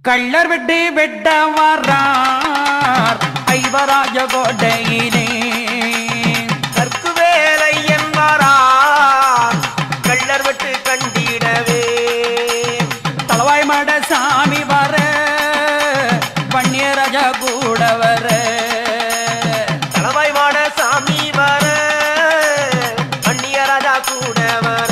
கள்ளர் வெட்டி வெட்ட வரார் ஐவராஜ கோட்டையிலே கற்கு வேலை என்பாரார் கள்ளர் வெட்டு கண்டிடவே தலவாய் மட சாமி வர பன்னியராஜ கூட வர தளவாய் மாட சாமி வர அந்நிய ராஜா கூட வர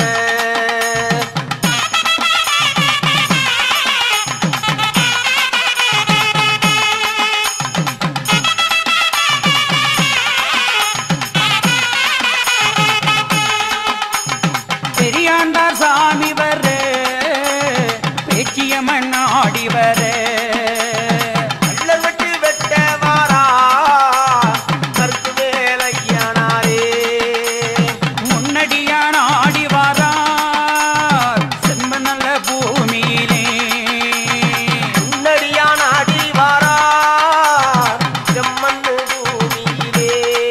பெரியாண்டார் சாமி வர பேச்சியம்மன் ஆடி வர கள்ளர் வெட்டு வெட்ட வாரா கற்கு வேலையானாரே முன்னடியான் ஆடி வாரார் செம்ம நல்ல பூமியிலே முன்னடியான் ஆடி வாரா செம்மண்ணு பூமியிலே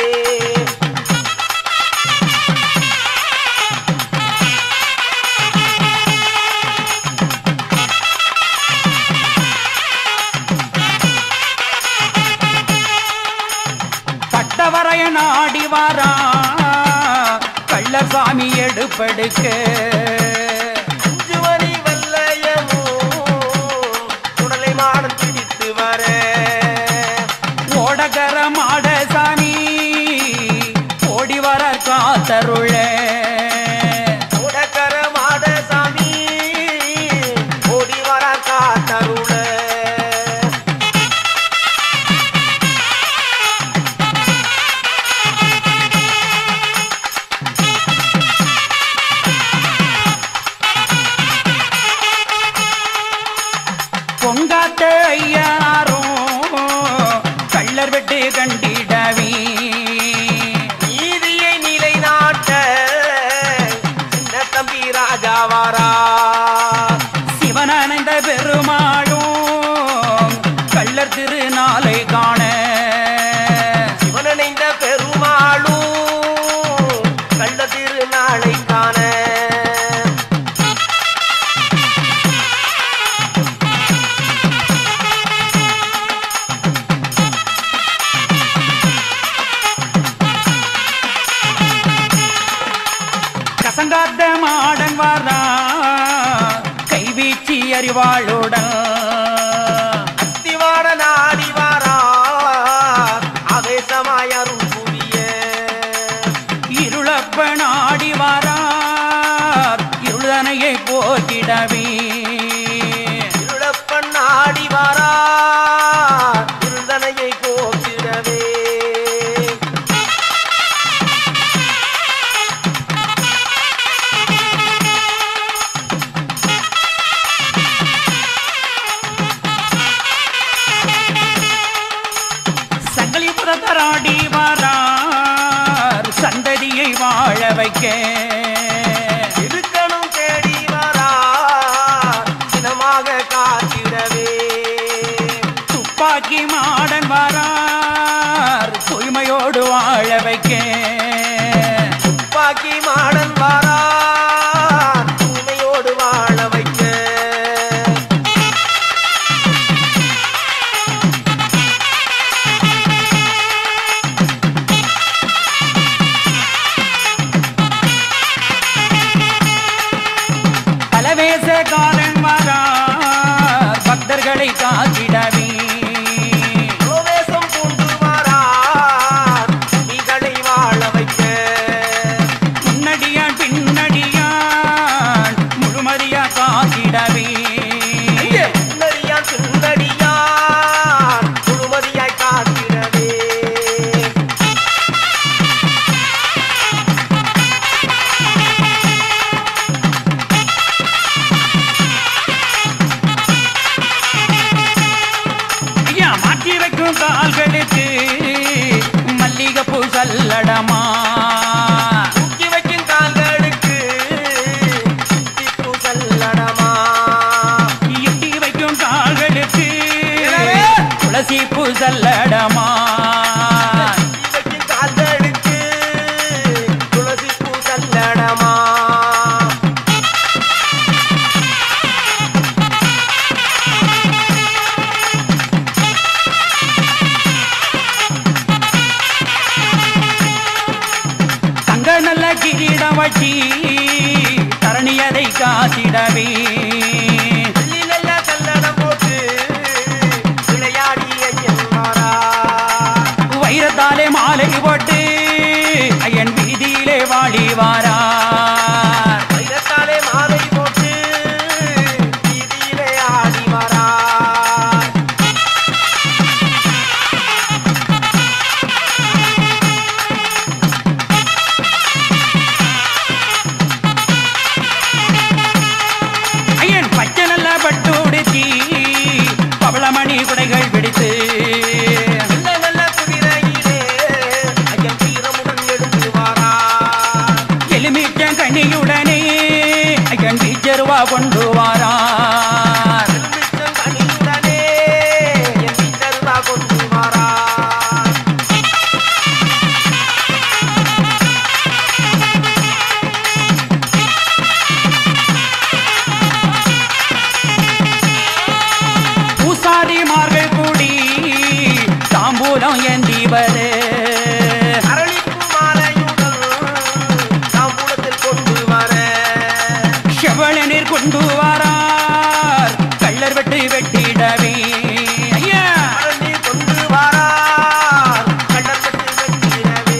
பட்டவரையன் ஆடி வாரா கள்ளசாமி எடுப்படுக்க அஞ்சுவரி வல்லையமோ உடலை மாடம் பிடித்து வர ஓடகர மாட சாமி ஓடி வர காத்தருள உடக்கர மாட சாமி ஓடி வர காத்தருள பொங்காத்த ஐயாரும் கள்ளர் வெட்டு கண்டிடவி நீதியை நிலைநாட்ட சின்ன தம்பி ராஜாவாரா சிவனணைந்த பெருமாளும் கள்ளர் திருநாளை காண சிவனணைந்த பெருமாளும் கள்ள திருநாளை காண கசங்காத்த மாடன் வாரா கைவீச்சி அறிவாளுடன் அத்திவார நாடி வாரா ஆவேசமாய் அருள் புரிய இருளப்ப நாடி வாரார் இருளனையை போக்கிடவே இருளப்பன் நாடி வாரா இருந்தனையை போக்கிடவே சங்கலிபுரத்தராடி வாரார் சந்ததியை வாழ வைக்க இருக்கணும் தேடி வாரா சினமாக காத்திடவே துப்பாக்கி மாடன் வாரார் தூய்மையோடு வாழ வைக்க துப்பாக்கி மாடன் வாரா தூய்மையோடு வாழ வைக்க பலவேச காலன் வாரார் பக்தர்களை காத்திடவே கோவேசம் பூண்டு வாரா நீகளை வாழ வைக்க முன்னடியான் பின்னடியான் முழுமதியா காத்திடவே சுந்தரியான் சுந்தரியான் முழுமதியாய் காத்திடவே ஐயா மாற்றி வைக்கும் கால்களுக்கு மல்லிகைப்பூ சல்லடமா தூக்கி வைக்கும் கால்களுக்கு திப்பு சல்லடமா எட்டி வைக்கும் கால்களுக்கு என்னது? துளசி பூ சல்லடமா தூக்கி வைக்கும் கால்களுக்கு துளசி பூ சல்லடமா காட்சி தரணியதை காத்திடவே வெள்ளிலைய கல்லடம் போட்டு விளையாடி ஐயன் வாரா வைரத்தாலே மாலை போட்டு ஐயன் வீதியிலே வாழி வாரார் வைரத்தாலே மாலை போட்டு வீதியிலே ஆடி வாரா ஐயன் பச்சை நல்ல பட்டு உடுத்தி பவளமணி குடைகள் பிடித்து நல்ல நல்ல குதிரையிலே ஐயன் வீரமுடன் எடுத்து வாரா எலுமிச்சம் கண்ணியுடனே ஐயன் வீச்சருவா கொண்டு வாரார் மிச்சம் கனியுடனே என் வீச்சருவா கொண்டு வாரா பூசாரிமார்கள் கூடி தாம்பூலம் ஏந்தி வரு அரளிப்பூ மாலையுடன் தாம்பூலத்தில் கொண்டு வர செவளநீர் கொண்டு வாரார் கள்ளர் வெட்டி வெட்டிடவே ஐயா அரளி கொண்டு வாரார் கண்ணன் கட்டு வெட்டிடவே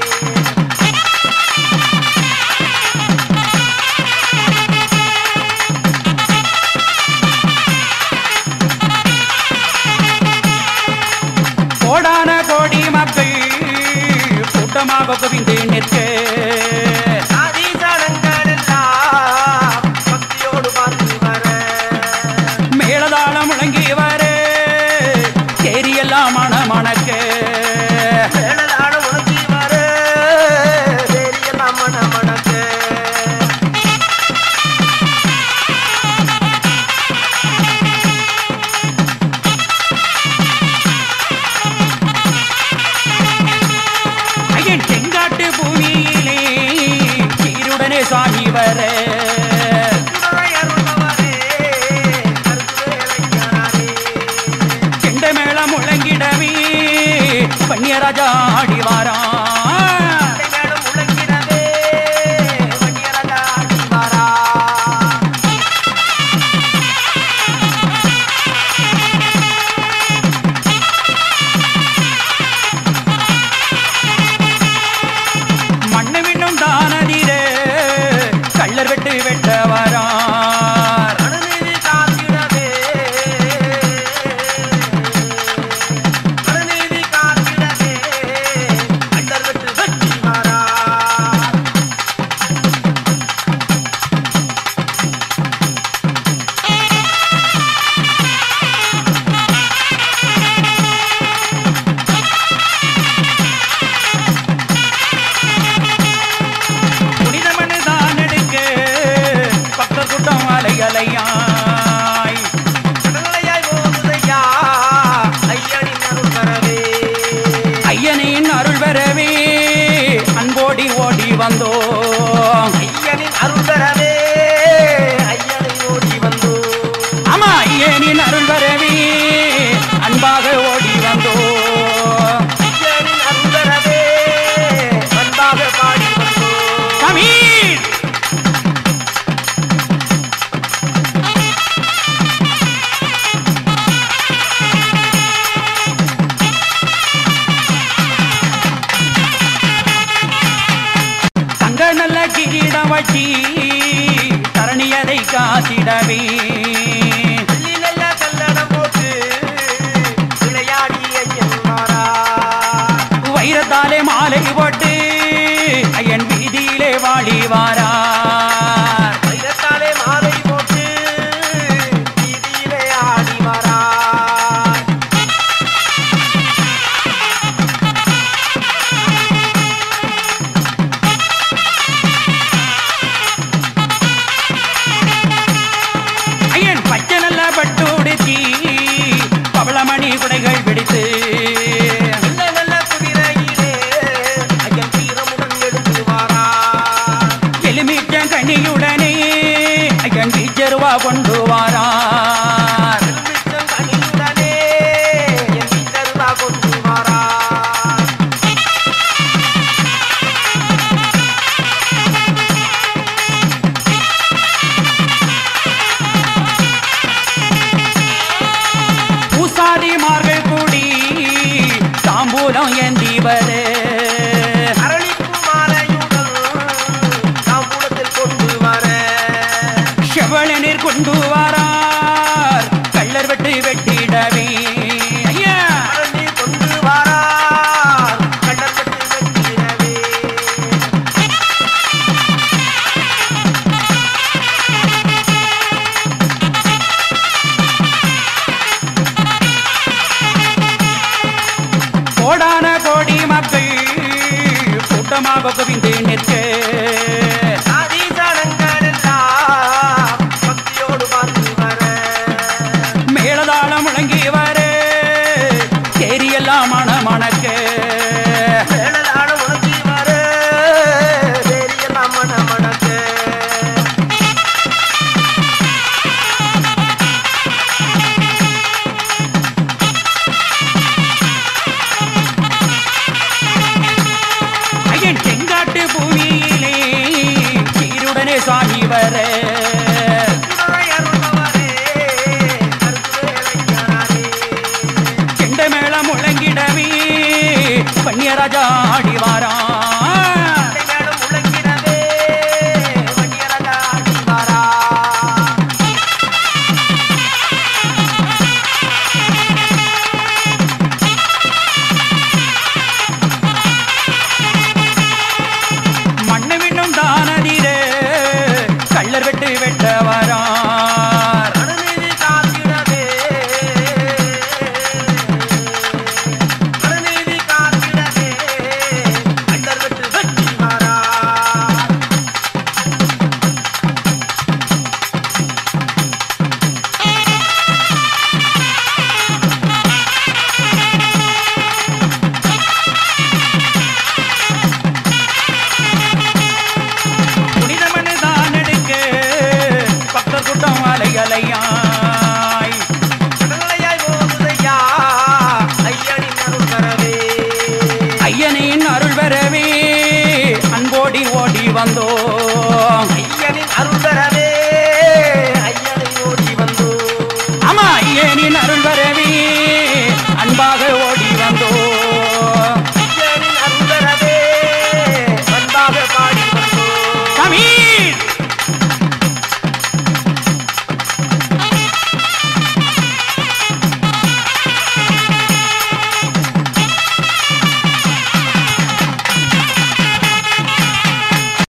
கோடான கோடி மக்கள் கூட்டமாக குவிந்து நிற்க ஆதி ஜனங்கள் எல்லாம் பக்தியோடு பார்த்து வர மேளதாளம் முழங்கி வர தேரியெல்லாம் மன மணக்க மேளதாள உணர்ச்சி வர தேரியெல்லாம் மன மணக்க ஐயன் செங்காட்டு பூமியிலே சீருடனே சாமி வர குதிரை அருள்பவரே கருத்து வேலைஞரானே தாம்பூலம் ஏந்தி வர அரளிப்பு மாலையுடன் தாம்பூலத்தில் கொண்டு வர செவளநீர் கொண்டு வாரார் கள்ளர் வெட்டு வெட்டிடவே ஐயா அரளி கொண்டு வாரார் கண்ணப்பட்டு வெட்டிடவே கோடான கோடி மக்கள் கூட்டமாக குவிந்து நிற்க சாதி ஜனங்கள் எல்லாம் பக்தியோடு பார்த்து வர மேளதாளம் முழங்கி